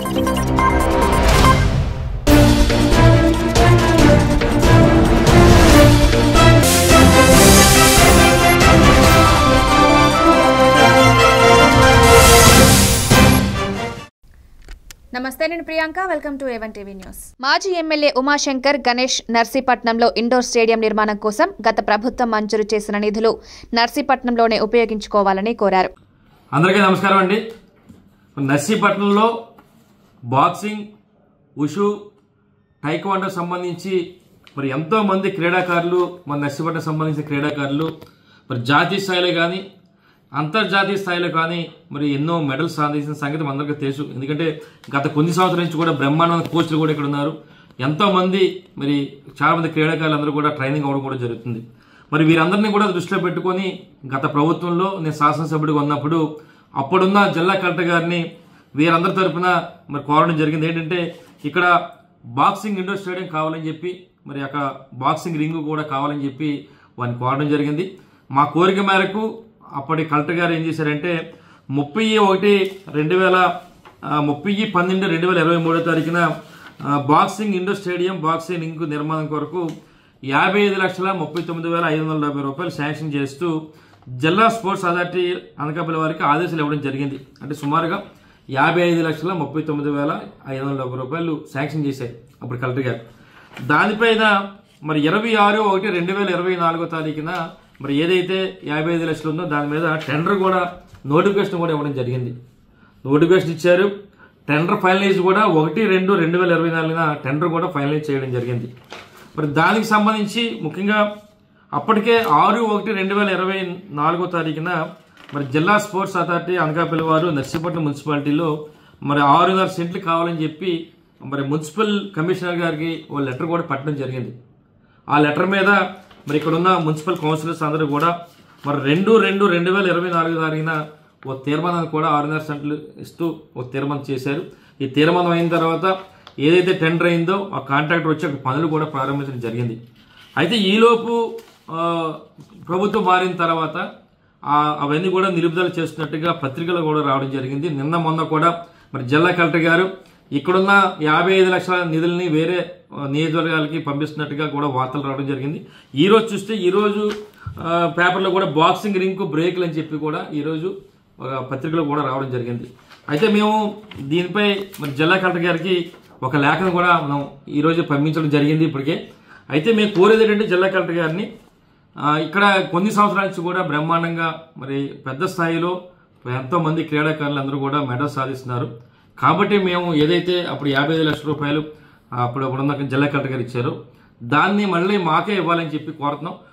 నమస్తే నేను Priyanka welcome to A one TV news మాజీ ఎమ్మెల్యే ఉమాశంకర్ గణేష్ నర్సీపట్నంలో ఇండోర్ స్టేడియం నిర్మాణం కోసం గత ప్రభుత్వం మంజూరు చేసిన నిధులు నర్సీపట్నంలోనే ఉపయోగించుకోవాలని కోరారు అందరికీ నమస్కారం అండి నర్సీపట్నంలో బాక్సింగ్ ఉషు టైక్వాండో సంబంధించి మరి ఎంతో మంది క్రీడాకారులు మన నర్సీపట్నం సంబంధించిన క్రీడాకారులు మరి జాతీయ స్థాయిలో కానీ అంతర్జాతీయ స్థాయిలో కానీ మరి ఎన్నో మెడల్స్ సాధించిన సంగతి మనందరికీ తెలుసు ఎందుకంటే గత కొన్ని సంవత్సరాల నుంచి కూడా బ్రహ్మాండ కోచ్లు కూడా ఇక్కడ ఉన్నారు ఎంతో మంది మరి చాలా మంది క్రీడాకారులు అందరూ కూడా ట్రైనింగ్ అవ్వడం కూడా జరుగుతుంది మరి వీరందరినీ కూడా దృష్టిలో పెట్టుకొని గత ప్రభుత్వంలో నేను శాసనసభ్యుడిగా ఉన్నప్పుడు అప్పుడున్న జిల్లా కలెక్టర్ గారిని వీరందరి తరపున మరి కోరడం జరిగింది ఏంటంటే ఇక్కడ బాక్సింగ్ ఇండోర్ స్టేడియం కావాలని చెప్పి మరి అక్కడ బాక్సింగ్ రింగ్ కూడా కావాలని చెప్పి వారిని కోరడం జరిగింది మా కోరిక మేరకు అప్పటి కలెక్టర్ గారు ఏం చేశారంటే ముప్పై ఒకటి రెండు వేల ఆ, ముప్పై పన్నెండు రెండు వేల ఇరవై మూడో తారీఖున ఆ, boxing indoor stadium boxing ring నిర్మాణం కొరకు యాభై ఐదు లక్షల ముప్పై తొమ్మిది వేల ఐదు వందల డెబ్బై రూపాయలు శాంక్షన్ చేస్తూ జిల్లా స్పోర్ట్స్ అథారిటీ అనకాపల్లి వారికి ఆదేశాలు ఇవ్వడం జరిగింది అంటే సుమారుగా యాభై ఐదు లక్షల ముప్పై తొమ్మిది వేల ఐదు వందల డెబ్బై రూపాయలు శాంక్షన్ చేశారు అప్పుడు కలెక్టర్ గారు దానిపైన మరి ఇరవై ఆరు ఒకటి రెండు వేల ఇరవై నాలుగో తారీఖున మరి ఏదైతే యాభై ఐదు లక్షలు ఉందో దాని మీద టెండర్ కూడా నోటిఫికేషన్ కూడా ఇవ్వడం జరిగింది నోటిఫికేషన్ ఇచ్చారు టెండర్ ఫైనలైజ్ కూడా ఒకటి రెండు రెండు వేల ఇరవై నాలుగున టెండర్ కూడా ఫైనలైజ్ చేయడం జరిగింది మరి దానికి సంబంధించి ముఖ్యంగా అప్పటికే ఆరు ఒకటి రెండు వేల ఇరవై నాలుగో తారీఖున మరి జిల్లా స్పోర్ట్స్ అథారిటీ అనకాపల్లి వారు నర్సీపట్నం మున్సిపాలిటీలో మరి ఆరున్నర సెంట్లు కావాలని చెప్పి మరి మున్సిపల్ కమిషనర్ గారికి ఓ లెటర్ కూడా పెట్టడం జరిగింది ఆ లెటర్ మీద మరి ఇక్కడ ఉన్న మున్సిపల్ కౌన్సిలర్స్ అందరూ కూడా మరి రెండు రెండు రెండు వేల ఇరవై నాలుగు తారీఖున ఓ తీర్మానాన్ని కూడా ఆరున్నర సెంట్లు ఇస్తూ ఓ తీర్మానం చేశారు ఈ తీర్మానం అయిన తర్వాత ఏదైతే టెండర్ అయిందో ఆ కాంట్రాక్టర్ వచ్చి అక్కడ పనులు కూడా ప్రారంభించడం జరిగింది అయితే ఈలోపు ఆ, ప్రభుత్వం మారిన తర్వాత ఆ, అవన్నీ కూడా నిలుపుదల చేస్తున్నట్టుగా పత్రికలు కూడా రావడం జరిగింది నిన్న మొన్న కూడా మరి జిల్లా కలెక్టర్ గారు ఇక్కడున్న యాభై ఐదు లక్షల నిధుల్ని వేరే ఆ, నియోజకవర్గాలకి పంపిస్తున్నట్టుగా కూడా వార్తలు రావడం జరిగింది ఈ రోజు చూస్తే ఈ రోజు ఆ, పేపర్లో కూడా బాక్సింగ్ రింగ్ బ్రేక్లు అని చెప్పి కూడా ఈ రోజు ఒక పత్రికలో కూడా రావడం జరిగింది అయితే మేము దీనిపై మరి జిల్లా కలెక్టర్ గారికి ఒక లేఖను కూడా మనం ఈ రోజు పంపించడం జరిగింది ఇప్పటికే అయితే మేము కోరేది ఏంటంటే జిల్లా కలెక్టర్ గారిని ఆ, ఇక్కడ కొన్ని సంవత్సరాల నుంచి కూడా బ్రహ్మాండంగా మరి పెద్ద స్థాయిలో ఎంతో మంది క్రీడాకారులు అందరూ కూడా మెడల్ సాధిస్తున్నారు కాబట్టి మేము ఏదైతే అప్పుడు యాభై ఐదు లక్షల రూపాయలు ఆ, అప్పుడు అప్పుడున్న జిల్లా కలెక్టర్ గారు ఇచ్చారో దాన్ని మళ్ళీ మాకే ఇవ్వాలని చెప్పి కోరుతున్నాం